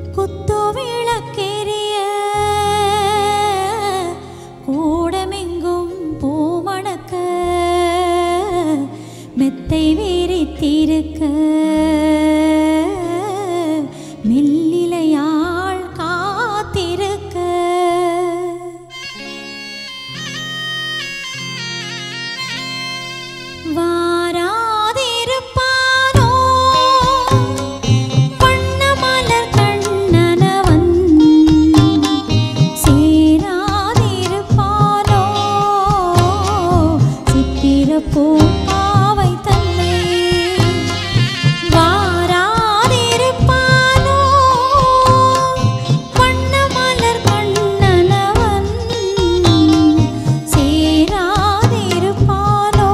குத்து விளக்கெரிய கூடமெங்கும் பூமணக்க மெத்தை விரித்திருக்க மெல்லிலையாள் காத்திருக்க வாராதிருப்பானோ வண்ணமலர் கண்ணனவன் சேராதிருப்பானோ சித்திரப்பூ பாவை தன்னை வாராதிருப்பானோ வண்ணமலர் கண்ணனவன் சேராதிருப்பானோ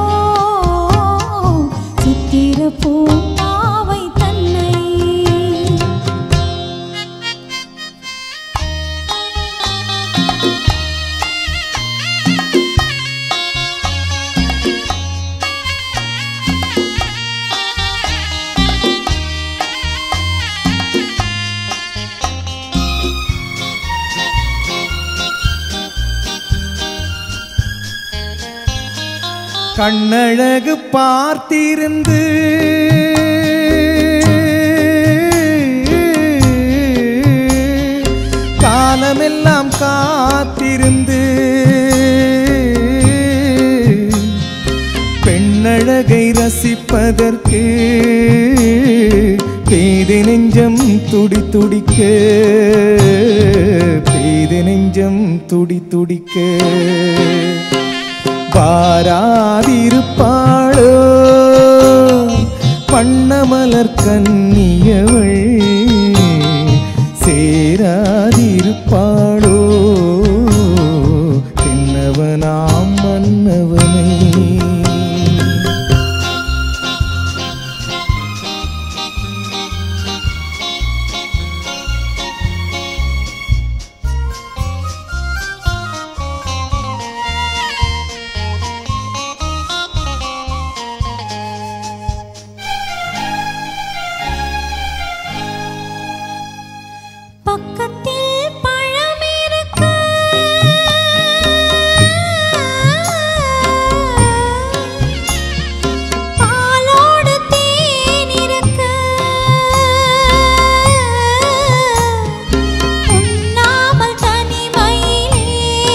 சித்திரப்பூ பாவை தன்னை கண்ணழகு பார்த்திருந்து காலமெல்லாம் காத்திருந்து பெண்ணழகை ரசிப்பதற்கு பேதி நெஞ்சம் துடி துடிக்க பேதி நெஞ்சம் துடி துடிக்க பாராதிருப்பாளோ பண்ணமலர் கன்னியவள் சேராதிருப்பாளோ என்னவனாம் மன்னவனை பக்கத்தில் பழம் இருக்கு பாலோடு தேன் இருக்கு உண்ணாமல் தனிமையிலே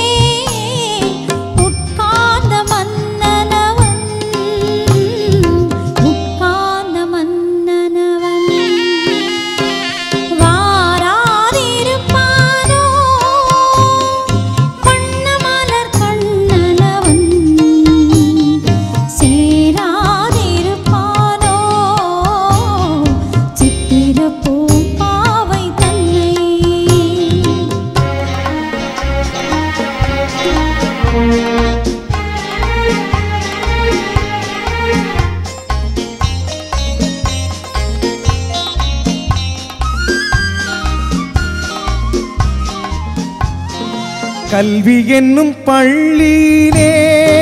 உட்கார்ந்த மன்னனவன் உட்கார்ந்த மன்னனவன் வாராதிருப்பானோ வண்ணமலர் கண்ணனவன் சேராதிருப்பானோ சித்திரப்பூ பாவை தன்னை கல்வி என்னும் பள்ளியிலே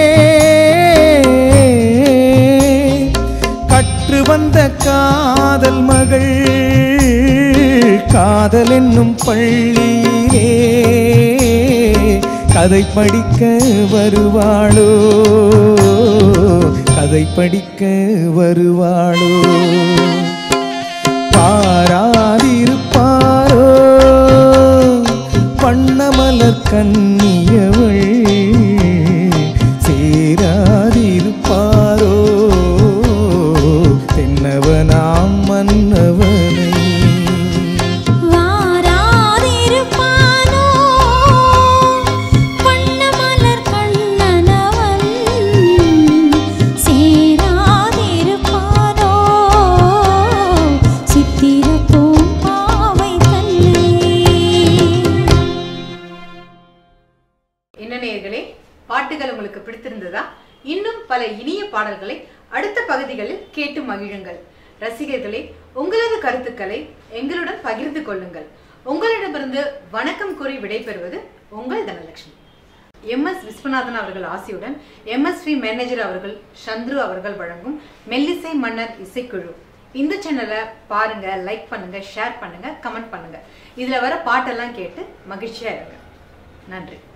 கற்று வந்த காதல் மகள் காதல் என்னும் பள்ளியிலே கதை படிக்க வருவாளோ கதை படிக்க வருவாளோ பாராதிருப்பாரோ பண்ணமலர் கன்னியவள் சேராதிருப்பாரோ தென்னவனாம் மன்னவனை வாராதிருப்பானோ வண்ணமலர் கண்ணனவன் சேராதிருப்பானோ சித்திரப்பூ பாவை தன்னை என்ன நேயர்களே பாட்டுகள் உங்களுக்கு பிடித்திருந்ததா இன்னும் பல இனிய பாடல்களை அடுத்த பகுதிகளில் கேட்டு மகிழுங்கள் ரசிகர்களே உங்களது கருத்துக்களை எங்களுடன் பகிர்ந்து கொள்ளுங்கள் உங்களிடமிருந்து வணக்கம் கூறி விடைபெறுவது உங்கள் தனலட்சுமி எம் எஸ் விஸ்வநாதன் அவர்கள் ஆசியுடன் எம்எஸ்வி மேனேஜர் அவர்கள் சந்துரு அவர்கள் வழங்கும் மெல்லிசை மன்னர் இசைக்குழு இந்த சேனலை பாருங்க லைக் பண்ணுங்க ஷேர் பண்ணுங்க கமெண்ட் பண்ணுங்க இதுல வர பாட்டெல்லாம் கேட்டு மகிழ்ச்சியா இருங்க நன்றி